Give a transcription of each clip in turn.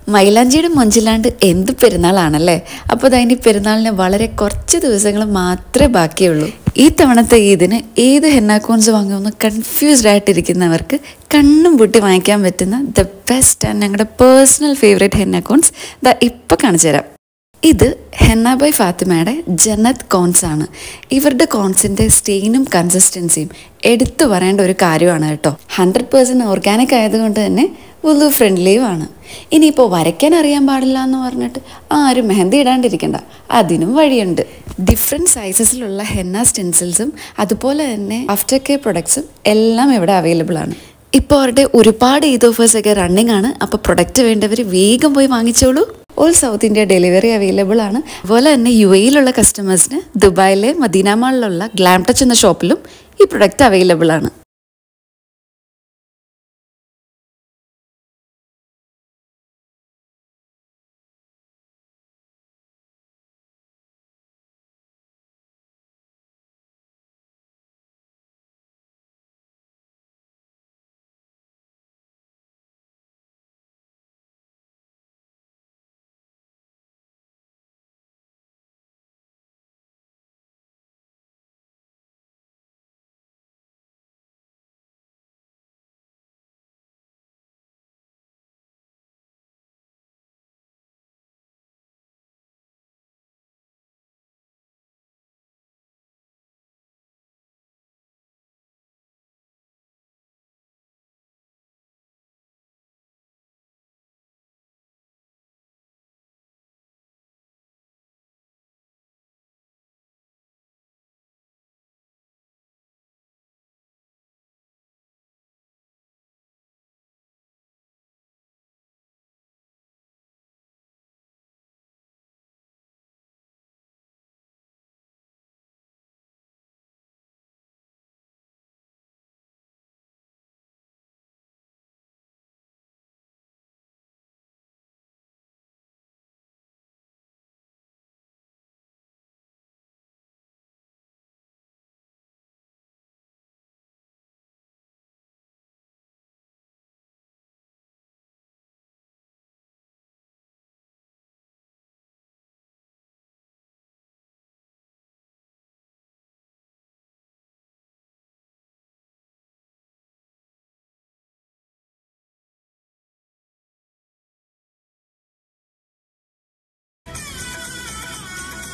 മൈലാഞ്ചിയുടെ മൊഞ്ചിലാണ്ട് എന്ത് പെരുന്നാളാണല്ലേ അപ്പോൾ ഇതാ ഇനി പെരുന്നാളിന് വളരെ കുറച്ച് ദിവസങ്ങൾ മാത്രമേ ബാക്കിയുള്ളൂ ഈ തവണത്തെ ഈദിന് ഏത് ഹെന്നാക്കോൺസ് വാങ്ങുമെന്ന് കൺഫ്യൂസ്ഡ് ആയിട്ടിരിക്കുന്നവർക്ക് കണ്ണും പൂട്ടി വാങ്ങിക്കാൻ പറ്റുന്ന ദ ബെസ്റ്റ് ആൻഡ് ഞങ്ങളുടെ പേഴ്സണൽ ഫേവറേറ്റ് ഹെന്നാക്കോൺസ് ദാ ഇപ്പോൾ കാണിച്ചു തരാം ഇത് ഹെന്ന ബൈ ഫാത്തിമയുടെ ജന്നത്ത് കോൺസ് ആണ് ഇവരുടെ കോൺസിൻ്റെ സ്റ്റെയിനും കൺസിസ്റ്റൻസിയും എടുത്തു പറയേണ്ട ഒരു കാര്യമാണ് കേട്ടോ ഹൺഡ്രഡ് പേഴ്സൻറ്റ് ഓർഗാനിക് ആയതുകൊണ്ട് തന്നെ വുളു ഫ്രണ്ട്ലിയുമാണ് ഇനിയിപ്പോൾ വരയ്ക്കാൻ അറിയാൻ പാടില്ല എന്ന് പറഞ്ഞിട്ട് ആരും മെഹന്തി ഇടാണ്ടിരിക്കണ്ട അതിനും വഴിയുണ്ട് ഡിഫറെൻറ്റ് സൈസസിലുള്ള ഹെന്ന സ്റ്റെൻസിൽസും അതുപോലെ തന്നെ ആഫ്റ്റർ കെയർ പ്രൊഡക്ട്സും എല്ലാം ഇവിടെ അവൈലബിൾ ആണ് ഇപ്പോൾ അവരുടെ ഒരുപാട് ഈദ് ഓഫേഴ്സ് ഒക്കെ റണ്ണിങ് ആണ് അപ്പോൾ പ്രൊഡക്റ്റ് വേണ്ടവർ വേഗം പോയി വാങ്ങിച്ചോളൂ all south India delivery available ആണ് അതുപോലെ തന്നെ യു എയിലുള്ള കസ്റ്റമേഴ്സിന് ദുബായിലെ മദീന മാളിലുള്ള ഗ്ലാം ടച്ച് എന്ന ഷോപ്പിലും ഈ പ്രൊഡക്റ്റ് അവൈലബിൾ ആണ്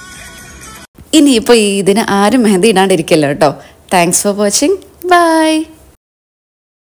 ഇനിയിപ്പോൾ ഇതിന് ആരും മെഹന്തി ഇടാണ്ടിരിക്കല്ലോ കേട്ടോ താങ്ക്സ് ഫോർ വാച്ചിങ് ബൈ